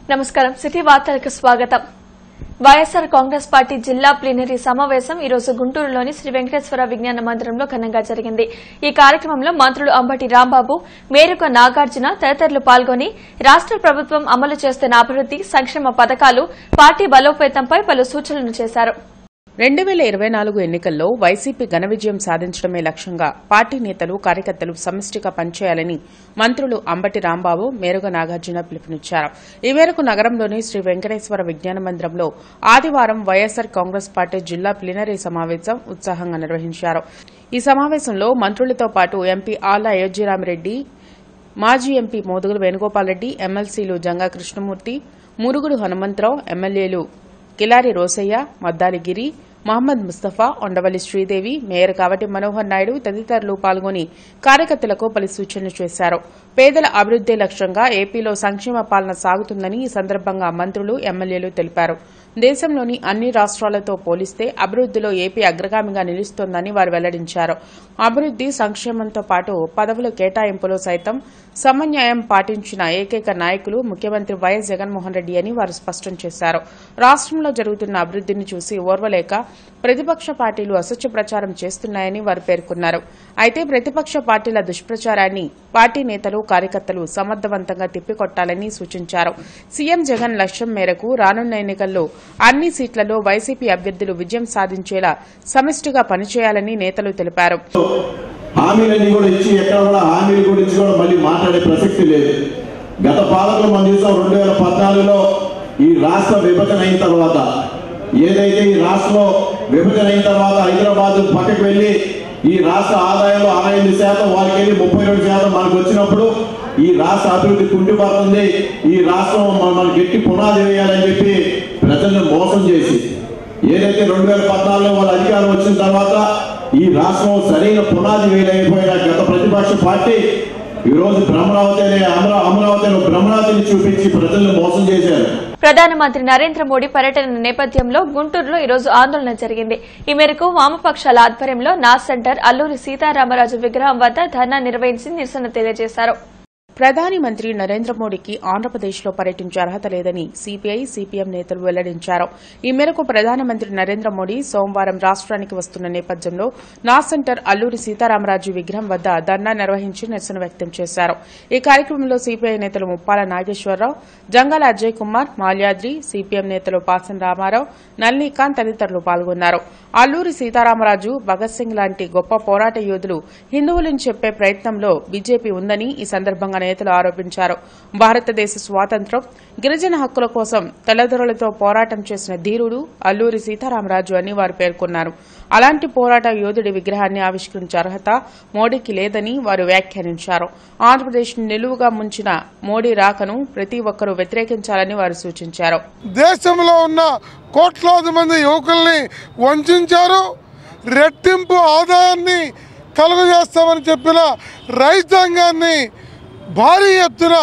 నమస్కారం సిటీ వార్తలకు స్వాగతం వైఎస్సార్ కాంగ్రెస్ పార్టీ జిల్లా ప్లీనరీ సమావేశం ఈ రోజు గుంటూరులోని శ్రీ వెంకటేశ్వర విజ్ఞాన మందిరంలో ఘనంగా జరిగింది ఈ కార్యక్రమంలో మంత్రులు అంబటి రాంబాబు మేరుక నాగార్జున తదితరులు పాల్గొని రాష్ట ప్రభుత్వం అమలు చేస్తున్న అభివృద్ది సంక్షేమ పథకాలు పార్టీ బలోపేతంపై పలు సూచనలు చేశారు రెండు వేల ఇరవై నాలుగు ఎన్నికల్లో వైసీపీ ఘన విజయం సాధించడమే లక్ష్యంగా పార్టీ నేతలు కార్యకర్తలు సమిష్టిగా పనిచేయాలని మంత్రులు అంబటి రాంబాబు మేరుగ నాగార్జున పిలుపునిచ్చారు ఈ మేరకు నగరంలోని శ్రీ వెంకటేశ్వర విజ్ఞాన మందిరంలో ఆదివారం వైఎస్సార్ కాంగ్రెస్ పార్టీ జిల్లా ప్లీనరీ సమావేశం ఉత్సాహంగా నిర్వహించారు ఈ సమావేశంలో మంత్రులతో పాటు ఎంపీ ఆళ్ల అయోధ్యరామిరెడ్డి మాజీ ఎంపీ మోదుగుల వేణుగోపాల్రెడ్డి ఎమ్మెల్సీలు జంగా కృష్ణమూర్తి మురుగుడు హనుమంతరావు ఎమ్మెల్యేలు కిలారి రోసయ్య మద్దాలి గిరి మహమ్మద్ ముస్తఫా ఉండవల్లి శ్రీదేవి మేయర్ కావటి మనోహర్ నాయుడు తదితరులు పాల్గొని కార్యకర్తలకు పలు సూచనలు చేశారు పేదల అభివృద్దే లక్ష్యంగా ఏపీలో సంక్షేమ పాలన సాగుతుందని ఈ సందర్భంగా మంత్రులు ఎమ్మెల్యేలు తెలిపారు దేశంలోని అన్ని రాష్ట్రాలతో పోలిస్తే అభివృద్దిలో ఏపీ అగ్రగామిగా నిలుస్తోందని వారు వెల్లడించారు అభివృద్ది సంక్షేమంతో పాటు పదవుల కేటాయింపులో సైతం సమన్యాయం పాటించిన ఏకైక నాయకులు ముఖ్యమంత్రి వైఎస్ జగన్మోహన్ రెడ్డి అని వారు స్పష్టం చేశారు రాష్ట్రంలో జరుగుతున్న అభివృద్దిని చూసి ఓర్వలేక ప్రతిపక్ష పార్టీలు అసత్య ప్రచారం చేస్తున్నాయని వారు పేర్కొన్నారు అయితే ప్రతిపక్ష పార్టీల దుష్ప్రచారాన్ని పార్టీ నేతలు కార్యకర్తలు సమర్థవంతంగా తిప్పికొట్టాలని సూచించారు సీఎం జగన్ లక్ష్యం మేరకు రానున్న ఎన్నికల్లో అన్ని సీట్లలో వైసీపీ అభ్యర్థులు విజయం సాధించేలా సమిష్టిగా పనిచేయాలని నేతలు తెలిపారు హామీలన్నీ కూడా ఇచ్చి ఎక్కడ కూడా హామీలు కూడా ఇచ్చి కూడా మళ్ళీ మాట్లాడే ప్రసక్తి లేదు గత పాలకులు మనం చూసాం రెండు వేల పద్నాలుగులో ఈ రాష్ట్ర విభజన అయిన తర్వాత ఏదైతే ఈ రాష్ట్రంలో విభజన అయిన తర్వాత హైదరాబాద్ పక్కకు వెళ్ళి ఈ రాష్ట్ర ఆదాయంలో అరవై ఎనిమిది శాతం వారికి వెళ్ళి ముప్పై రెండు శాతం మనకు వచ్చినప్పుడు ఈ రాష్ట్ర అభివృద్ధి కుంటిపడుతుంది ఈ రాష్ట్రం మన- మనకి గట్టి పునాది వేయాలని చెప్పి ప్రజల్ని మోసం చేసి ఏదైతే రెండు వేల పద్నాలుగులో వాళ్ళ అధికారం వచ్చిన తర్వాత ఈ రాష్ట్రం సరైన పునాది వేయలేకపోయిన గత ప్రతిపక్ష పార్టీ ఈ రోజు భ్రమరావతి అనే అమరా అమరావతి అనే భ్రమరావతిని చూపించి ప్రజల్ని మోసం చేశారు ప్రధానమంత్రి నరేంద్ర మోడీ పర్యటన నేపథ్యంలో గుంటూరులో ఈ రోజు ఆందోళన జరిగింది ఈ మేరకు వామపక్షాల ఆధ్వర్యంలో నాస్ సెంటర్ అల్లూరి సీతారామరాజు విగ్రహం వద్ద ధర్నా నిర్వహించి నిరసన తెలియజేశారు ప్రధాని మంత్రి నరేంద్ర మోడీకి ఆంధ్రప్రదేశ్లో పర్యటించే అర్హత లేదని సిపిఐ సిపిఎం నేతలు వెల్లడించారు ఈ మేరకు ప్రధానమంత్రి నరేంద్ర మోడీ సోమవారం రాష్ట్రానికి వస్తున్న నేపథ్యంలో నా సెంటర్ అల్లూరి సీతారామరాజు విగ్రహం వద్ద ధర్నా నిర్వహించి నిరసన వ్యక్తం చేశారు ఈ కార్యక్రమంలో సిపిఐ నేతలు ముప్పాల నాగేశ్వరరావు జంగాల అజయ్ కుమార్ మాల్యాద్రి సిపిఎం నేతలు పాసన్ రామారావు నల్నీకాంత్ తదితరులు పాల్గొన్నారు అల్లూరి సీతారామరాజు భగత్ సింగ్ లాంటి గొప్ప పోరాట యోధులు హిందువులని చెప్పే ప్రయత్నంలో బీజేపీ ఉందని ఈ సందర్భంగా నేతలు ఆరోపించారు భారతదేశ స్వాతంత్ర్యం గిరిజన హక్కుల కోసం తెల్లదొరలతో పోరాటం చేసిన ధీరుడు అల్లూరి సీతారామరాజు అని వారు పేర్కొన్నారు అలాంటి పోరాట యోధుడి విగ్రహాన్ని ఆవిష్కరించే అర్హత మోడీకి లేదని వారు వ్యాఖ్యానించారు ఆంధ్రప్రదేశ్ నిలువుగా ముంచిన మోడీ రాకను ప్రతి ఒక్కరూ వ్యతిరేకించాలని వారు సూచించారు దేశంలో ఉన్న కోట్లాది మంది యువకుల్ని వంచారు రెట్టింపు ఆదాయాన్ని కలుగజేస్తామని చెప్పిన రైతాంగాన్ని భారీ ఎత్తున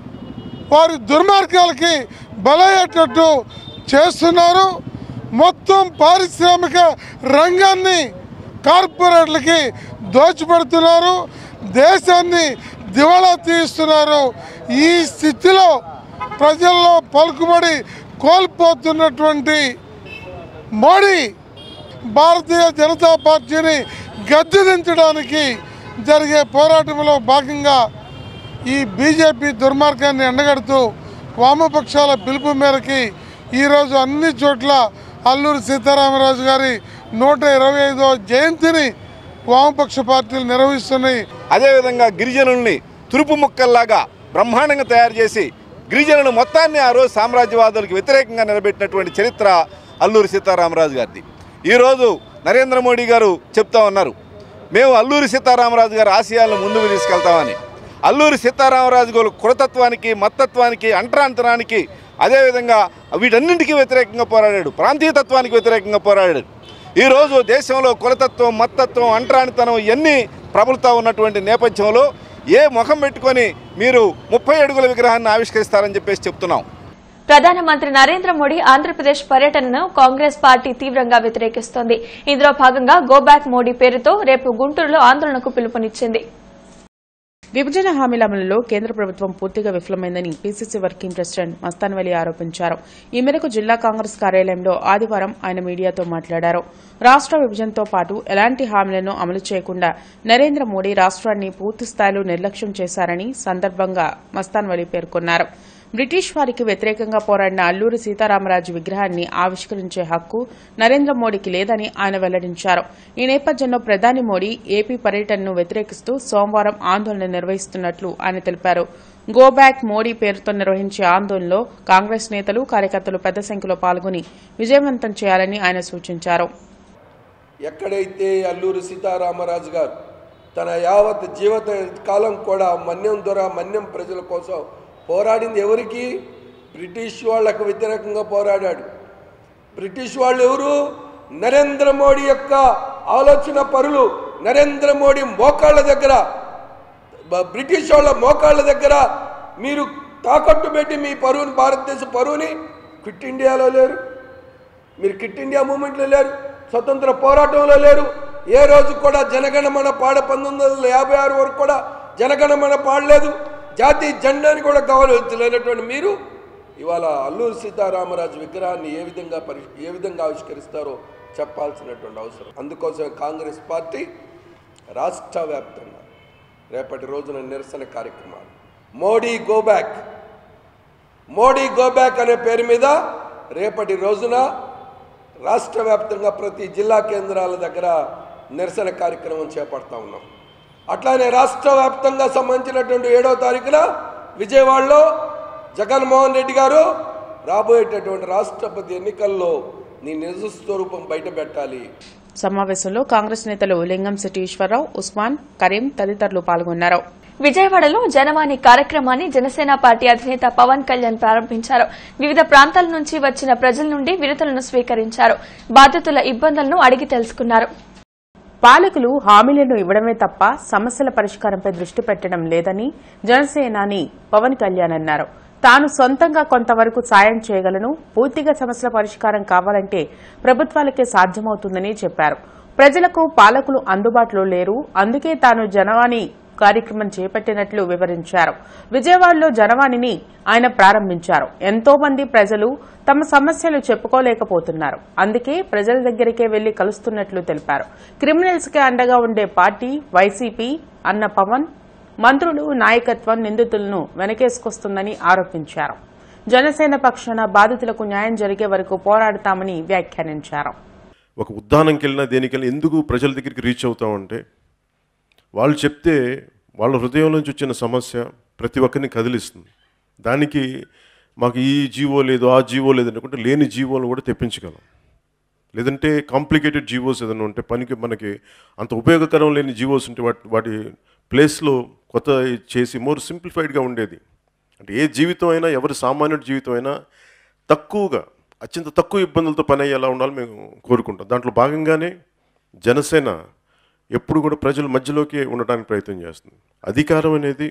వారి దుర్మార్గాలకి బలయ్యేటట్టు చేస్తున్నారు మొత్తం పారిశ్రామిక రంగాన్ని కార్పొరేట్లకి దోచిపెడుతున్నారు దేశాన్ని దివాళా తీస్తున్నారు ఈ స్థితిలో ప్రజల్లో పలుకుబడి కోల్పోతున్నటువంటి మోడీ భారతీయ జనతా పార్టీని గద్దెదించడానికి జరిగే పోరాటంలో భాగంగా ఈ బీజేపీ దుర్మార్గాన్ని ఎండగడుతూ వామపక్షాల పిలుపు మేరకి ఈరోజు అన్ని చోట్ల అల్లూరి సీతారామరాజు గారి నూట ఇరవై ఐదో జయంతిని వామపక్ష పార్టీలు నిర్వహిస్తున్నాయి అదేవిధంగా గిరిజనుల్ని తురుపు ముక్కల్లాగా బ్రహ్మాండంగా తయారు చేసి గిరిజనులు మొత్తాన్ని ఆ రోజు సామ్రాజ్యవాదులకు వ్యతిరేకంగా నిలబెట్టినటువంటి చరిత్ర అల్లూరి సీతారామరాజు గారిది ఈరోజు నరేంద్ర మోడీ గారు చెప్తా ఉన్నారు మేము అల్లూరి సీతారామరాజు గారి ఆశయాలను ముందుకు తీసుకెళ్తామని అల్లూరి సీతారామరాజు గారు కులతత్వానికి మత్తత్వానికి అంటరాంతరానికి అదేవిధంగా వీటన్నింటికీ వ్యతిరేకంగా పోరాడాడు ప్రాంతీయతత్వానికి వ్యతిరేకంగా పోరాడాడు ఈరోజు దేశంలో కులతత్వం మత్తత్వం అంటరానితనం ఇవన్నీ ప్రబలుతా ఉన్నటువంటి నేపథ్యంలో ఏ ముఖం పెట్టుకొని మీరు ముప్పై అడుగుల విగ్రహాన్ని ఆవిష్కరిస్తారని చెప్పేసి చెప్తున్నాం ప్రధానమంత్రి నరేంద్ర మోడీ ఆంధ్రప్రదేశ్ పర్యటనను కాంగ్రెస్ పార్టీ తీవ్రంగా వ్యతిరేకిస్తోంది ఇందులో భాగంగా గో బ్యాక్ మోడీ పేరుతో రేపు గుంటూరులో ఆందోళనకు పిలుపునిచ్చింది విభజన హామీల అమలులో కేంద్ర ప్రభుత్వం పూర్తిగా విఫలమైందని పీసీసీ వర్కింగ్ ప్రెసిడెంట్ మస్తాన్వలి ఆరోపించారు ఈ మేరకు జిల్లా కాంగ్రెస్ కార్యాలయంలో ఆదివారం ఆయన మీడియాతో మాట్లాడారు రాష్ట విభజనతో పాటు ఎలాంటి హామీలను అమలు చేయకుండా నరేంద్ర మోడీ రాష్ట్రాన్ని పూర్తి స్థాయిలో నిర్లక్ష్యం చేశారని సందర్భంగా మస్తాన్వలి పేర్కొన్నారు బ్రిటిష్ వారికి వ్యతిరేకంగా పోరాడిన అల్లూరి సీతారామరాజు విగ్రహాన్ని ఆవిష్కరించే హక్కు నరేంద్ర మోడీకి లేదని ఆయన వెల్లడించారు ఈ నేపథ్యంలో ప్రధాని మోడీ ఏపీ పర్యటనను వ్యతిరేకిస్తూ సోమవారం ఆందోళన నిర్వహిస్తున్నట్లు ఆయన తెలిపారు గో బ్యాక్ మోడీ పేరుతో నిర్వహించే ఆందోళనలో కాంగ్రెస్ నేతలు కార్యకర్తలు పెద్ద సంఖ్యలో పాల్గొని విజయవంతం చేయాలని ఆయన సూచించారు ఎక్కడైతే అల్లూరి సీతారామరాజు గారు తన యావత్ జీవిత కాలం కూడా మన్యం దొర మన్యం ప్రజల కోసం పోరాడింది ఎవరికి బ్రిటిష్ వాళ్లకు వ్యతిరేకంగా పోరాడాడు బ్రిటిష్ వాళ్ళు ఎవరు నరేంద్ర మోడీ యొక్క ఆలోచన పరులు నరేంద్ర మోడీ మోకాళ్ళ దగ్గర బ- బ్రిటిష్ వాళ్ళ మోకాళ్ళ దగ్గర మీరు తాకట్టు పెట్టి మీ పరువుని భారతదేశ పరువుని క్విట్ ఇండియాలో లేరు మీరు క్విట్ ఇండియా మూమెంట్లో లేరు స్వతంత్ర పోరాటంలో లేరు ఏ రోజు కూడా జనగణమన పాడ పంతొమ్మిది వందల యాభై ఆరు వరకు కూడా జనగణమన పాడలేదు జాతీయ జెండాని కూడా గౌరవించలేనటువంటి మీరు ఇవాళ అల్లూరి సీతారామరాజు విగ్రహాన్ని ఏ విధంగా పరి ఏ విధంగా ఆవిష్కరిస్తారో చెప్పాల్సినటువంటి అవసరం అందుకోసం కాంగ్రెస్ పార్టీ రాష్ట్ర వ్యాప్తంగా రేపటి రోజున నిరసన కార్యక్రమాలు Modi go back Modi go back అనే పేరు మీద రేపటి రోజున రాష్ట్ర వ్యాప్తంగా ప్రతి జిల్లా కేంద్రాల దగ్గర నిరసన కార్యక్రమం చేపడతా ఉన్నాం అట్లానే రాష్ట్ర వ్యాప్తంగా సంబంధించినటువంటి ఏడవ తారీఖున విజయవాడలో జగన్మోహన్ రెడ్డి గారు రాబోయేటటువంటి రాష్ట్రపతి ఎన్నికల్లో నీ నిజ స్వరూపం బయట పెట్టాలి సమావేశంలో కాంగ్రెస్ నేతలు లింగంశెట్టి ఈశ్వరరావు ఉస్మాన్ కరీం తదితరులు పాల్గొన్నారు విజయవాడలో జనవాణి కార్యక్రమాన్ని జనసేన పార్టీ అధినేత పవన్ కళ్యాణ్ ప్రారంభించారు వివిధ ప్రాంతాల నుంచి వచ్చిన ప్రజల నుండి వినతులను స్వీకరించారు బాధితుల ఇబ్బందులను అడిగి తెలుసుకున్నారు పాలకులు హామీలను ఇవ్వడమే తప్ప సమస్యల పరిష్కారంపై దృష్టి పెట్టడం లేదని జనసేనాని పవన్ కళ్యాణ్ అన్నారు తాను సొంతంగా కొంతవరకు సాయం చేయగలను పూర్తిగా సమస్యల పరిష్కారం కావాలంటే ప్రభుత్వాలకే సాధ్యమవుతుందని చెప్పారు ప్రజలకు పాలకులు అందుబాటులో లేరు అందుకే తాను జనవాణి కార్యక్రమం చేపట్టినట్లు వివరించారు విజయవాడలో జనవాణిని ఆయన ప్రారంభించారు ఎంతో మంది ప్రజలు తమ సమస్యలు చెప్పుకోలేకపోతున్నారు అందుకే ప్రజల దగ్గరికే వెళ్లి కలుస్తున్నట్లు తెలిపారు క్రిమినల్స్ కి అండగా ఉండే పార్టీ వైసీపీ అన్న పవన్ మంత్రులు నాయకత్వం నిందితులను వెనకేసుకొస్తుందని ఆరోపించారు జనసేన పక్షాన బాధితులకు న్యాయం జరిగే వరకు పోరాడతామని వ్యాఖ్యానించారు ఒక ఉద్దానంకి వెళ్ళినా దేనికి వెళ్ళినా ఎందుకు ప్రజల దగ్గరికి రీచ్ అవుతామంటే వాళ్ళు చెప్తే వాళ్ళ హృదయం నుంచి వచ్చిన సమస్య ప్రతి ఒక్కరిని కదిలిస్తుంది దానికి మాకు ఈ జీవో లేదు ఆ జీవో లేదు అనుకుంటే లేని జీవోలు కూడా తెప్పించగలం లేదంటే కాంప్లికేటెడ్ జీవోస్ ఏదైనా ఉంటే పనికి మనకి అంత ఉపయోగకరం లేని జీవోస్ ఉంటే వాటి వాటి ప్లేస్లో కొత్త చేసి మోర్ సింప్లిఫైడ్గా ఉండేది అంటే ఏ జీవితం అయినా ఎవరి సామాన్యుడి జీవితం అయినా తక్కువగా అత్యంత తక్కువ ఇబ్బందులతో పని అయ్యేలా ఉండాలి మేము కోరుకుంటాం దాంట్లో భాగంగానే జనసేన ఎప్పుడు కూడా ప్రజల మధ్యలోకి ఉండడానికి ప్రయత్నం చేస్తుంది అధికారం అనేది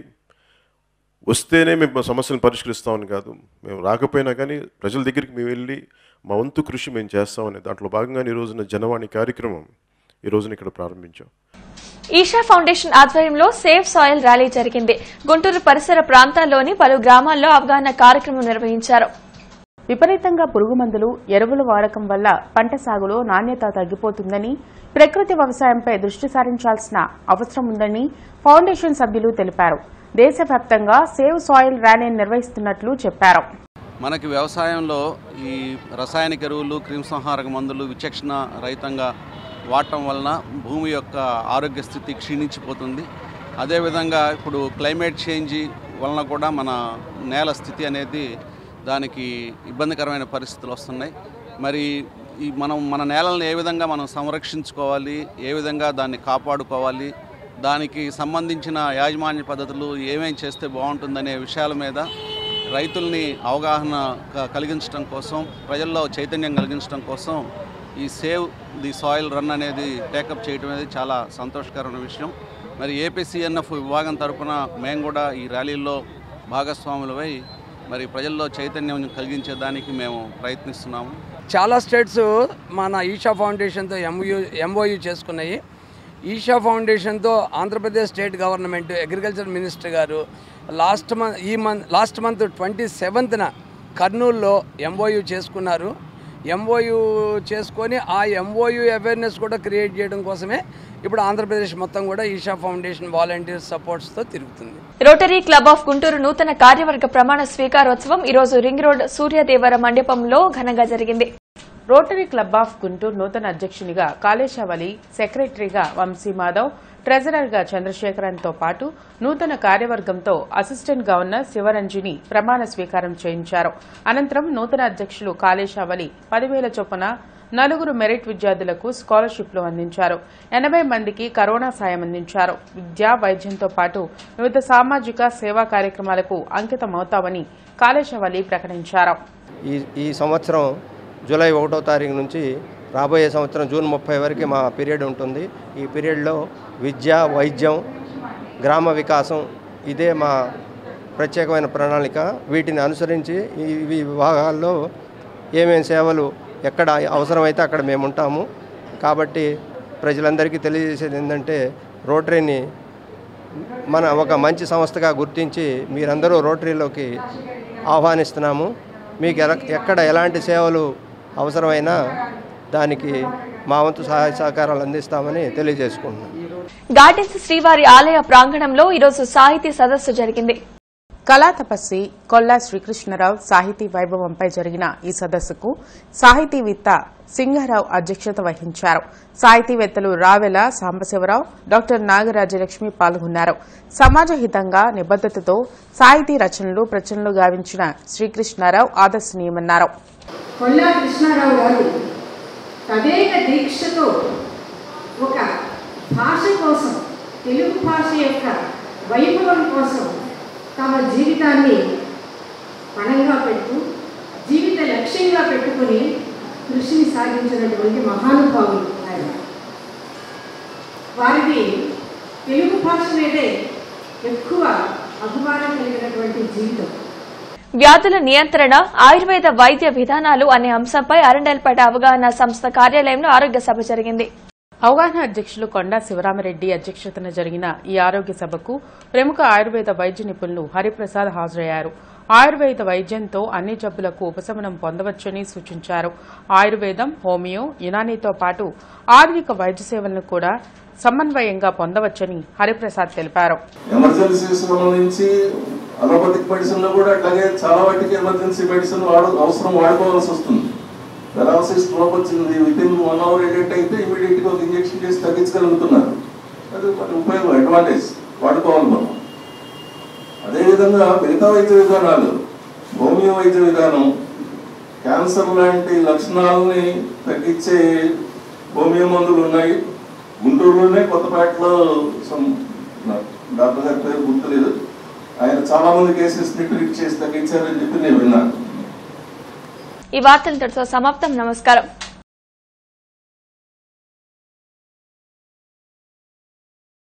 వస్తేనే మేము సమస్యలను పరిష్కరిస్తామని కాదు మేము రాకపోయినా కానీ ప్రజల దగ్గరికి మేము వెళ్ళి మా వంతు కృషి మేము చేస్తామని దాంట్లో భాగంగానే ఈ రోజున జనవాణి కార్యక్రమం ఈ రోజున ఇక్కడ ప్రారంభించాం ఈషా ఫౌండేషన్ ఆధ్వర్యంలో సేఫ్ సాయిల్ ర్యాలీ జరిగింది గుంటూరు పరిసర ప్రాంతాల్లోని పలు గ్రామాల్లో అవగాహన కార్యక్రమం నిర్వహించారు విపరీతంగా పురుగుమందులు ఎరువుల వాడకం వల్ల పంట సాగులో నాణ్యత తగ్గిపోతుందని ప్రకృతి వ్యవసాయంపై దృష్టి సారించాల్సిన అవసరం ఉందని ఫౌండేషన్ సభ్యులు తెలిపారు దేశవ్యాప్తంగా సేవ్ సాయిల్ ర్యాలీ నిర్వహిస్తున్నట్లు చెప్పారు మనకి వ్యవసాయంలో ఈ రసాయనిక ఎరువులు క్రిమిసంహారక మందులు విచక్షణ రహితంగా వాడటం వలన భూమి యొక్క ఆరోగ్య స్థితి క్షీణించిపోతుంది అదేవిధంగా ఇప్పుడు క్లైమేట్ చేంజ్ వలన కూడా మన నేల స్థితి అనేది దానికి ఇబ్బందికరమైన పరిస్థితులు వస్తున్నాయి మరి ఈ మనం మన నేలని ఏ విధంగా మనం సంరక్షించుకోవాలి ఏ విధంగా దాన్ని కాపాడుకోవాలి దానికి సంబంధించిన యాజమాన్య పద్ధతులు ఏమేం చేస్తే బాగుంటుందనే విషయాల మీద రైతుల్ని అవగాహన క- కలిగించడం కోసం ప్రజల్లో చైతన్యం కలిగించడం కోసం ఈ సేవ్ ది సాయిల్ రన్ అనేది టేకప్ చేయడం అనేది చాలా సంతోషకరమైన విషయం మరి ఏపీసీఎన్ఎఫ్ విభాగం తరపున మేము కూడా ఈ ర్యాలీలో భాగస్వాములమై మరి ప్రజల్లో చైతన్యం కలిగించేదానికి మేము ప్రయత్నిస్తున్నాము చాలా స్టేట్స్ మన ఈషా ఫౌండేషన్తో ఎంయూ ఎంఓయూ చేసుకున్నాయి ఈషా ఫౌండేషన్తో Andhra Pradesh state government agriculture minister గారు లాస్ట్ మంత్ ఈ మంత్ లాస్ట్ మంత్ ట్వంటీ సెవెంత్న కర్నూలులో ఎంఓయు చేసుకున్నారు ఎంఓయు చేసుకొని ఆ ఎంఓయు అవేర్నెస్ కూడా క్రియేట్ చేయడం కోసమే ఇప్పుడు ఆంధ్రప్రదేశ్ మొత్తం కూడా ఈషా ఫౌండేషన్ వాలంటీర్ సపోర్ట్స్తో తిరుగుతుంది రోటరీ క్లబ్ ఆఫ్ గుంటూరు నూతన కార్యవర్గ ప్రమాణ స్వీకారోత్సవం ఈ రోజు రింగ్ రోడ్ సూర్యదేవర మండపంలో ఘనంగా జరిగింది రోటరీ క్లబ్ ఆఫ్ గుంటూరు నూతన అధ్యక్షునిగా కాళేశవలి సెక్రటరీగా వంశీ మాధవ్ ట్రెజరర్గా చంద్రశేఖరన్తో పాటు నూతన కార్యవర్గంతో అసిస్టెంట్ గవర్నర్ శివరంజిని ప్రమాణ స్వీకారం చేయించారు అనంతరం నూతన అధ్యక్షులు కాళేశవలి పదివేల చొప్పున నలుగురు మెరిట్ విద్యార్థులకు స్కాలర్షిప్లు అందించారు ఎనభై మందికి కరోనా సాయం అందించారు విద్య వైద్యంతో పాటు వివిధ సామాజిక సేవా కార్యక్రమాలకు అంకితమవుతామని కాళేశవలి ప్రకటించారు ఈ ఈ సంవత్సరం జూలై ఒకటో తారీఖు నుంచి రాబోయే సంవత్సరం జూన్ ముప్పై వరకు మా పీరియడ్ ఉంటుంది ఈ పీరియడ్లో విద్య వైద్యం గ్రామ వికాసం ఇదే మా ప్రత్యేకమైన ప్రణాళిక వీటిని అనుసరించి ఈ ఈ విభాగాల్లో ఏమేమి సేవలు ఎక్కడ అవసరమైతే అక్కడ మేము ఉంటాము కాబట్టి ప్రజలందరికీ తెలియజేసేది ఏంటంటే రోటరీని మన ఒక మంచి సంస్థగా గుర్తించి మీరందరూ రోటరీలోకి ఆహ్వానిస్తున్నాము మీకు ఎల ఎక్కడ ఎలాంటి సేవలు అవసరమైనా దానికి మా వంతు సహాయ సహకారాలు అందిస్తామని తెలియజేసుకుంటున్నాను గార్డెన్స్ శ్రీవారి ఆలయ ప్రాంగణంలో ఈరోజు సాహితీ సదస్సు జరిగింది కళా తపస్వి కొల్లా శ్రీకృష్ణరావు సాహితీ వైభవంపై జరిగిన ఈ సదస్సుకు సాహితీవేత్త సింగారావు అధ్యక్షత వహించారు సాహితీవేత్తలు రావెల సాంబశివరావు డాక్టర్ నాగరాజలక్ష్మి పాల్గొన్నారు సమాజహితంగా నిబద్దతతో సాహితీ రచనలు ప్రచురణలు గావించిన శ్రీకృష్ణారావు ఆదర్శనీయమన్నారు కొల్లా కృష్ణారావు గారు తదేక దీక్షతో ఒక భాష కోసం తెలుగు భాష యొక్క వైభవం కోసం తమ జీవితాన్ని పణంగా పెడుతూ జీవిత లక్ష్యంగా పెట్టుకుని కృషిని సాగించినటువంటి మహానుభావులు ఆయన వారిది తెలుగు భాష మీదే ఎక్కువ అభిమానం కలిగినటువంటి జీవితం వ్యాధుల నియంత్రణ ఆయుర్వేద వైద్య విధానాలు అనే అంశంపై అరండల్పేట అవగాహన సంస్థ కార్యాలయంలో ఆరోగ్య సభ జరిగింది అవగాహన అధ్యక్షులు కొండా శివరామరెడ్డి అధ్యక్షతన జరిగిన ఈ ఆరోగ్య సభకు ప్రముఖ ఆయుర్వేద వైద్య నిపుణులు హరిప్రసాద్ హాజరయ్యారు ఆయుర్వేద వైద్యంతో అన్ని జబ్బులకు ఉపశమనం పొందవచ్చని సూచించారు ఆయుర్వేదం హోమియో యునానీతో పాటు ఆధునిక వైద్య సేవలను కూడా సమన్వయంగా పొందవచ్చని హరిప్రసాద్ తెలిపారు ఎమర్జెన్సీస్ నుంచి అలోపతిక్ మెడిసిన్ లో కూడా అట్లాగే చాలా వాటికి ఎమర్జెన్సీ మెడిసిన్ వాడు అవసరం వాడుకోవాల్సి వస్తుంది పెరాలసిస్ స్ట్రోక్ వచ్చింది విత్ ఇన్ వన్ అవర్ ఏంటంటే అయితే ఇమీడియట్ గా ఒక ఇంజెక్షన్ చేసి తగ్గించగలుగుతున్నారు అది మన ఉపయోగం అడ్వాంటేజ్ వాడుకోవాలి మనం అదేవిధంగా మిగతా వైద్య విధానాలు హోమియో వైద్య విధానం క్యాన్సర్ లాంటి లక్షణాలని తగ్గించే హోమియో మందులు ఉన్నాయి గుంటూరులోనే కొత్తపేటలో సమ్ డాక్టర్ గారి పేరు గుర్తులేదు ఆయన చాలా మంది కేసెస్ ని ట్రీట్ చేసి తగ్గించారని చెప్పి నేను విన్నాను ఈ వార్తలతో సమాప్తం నమస్కారం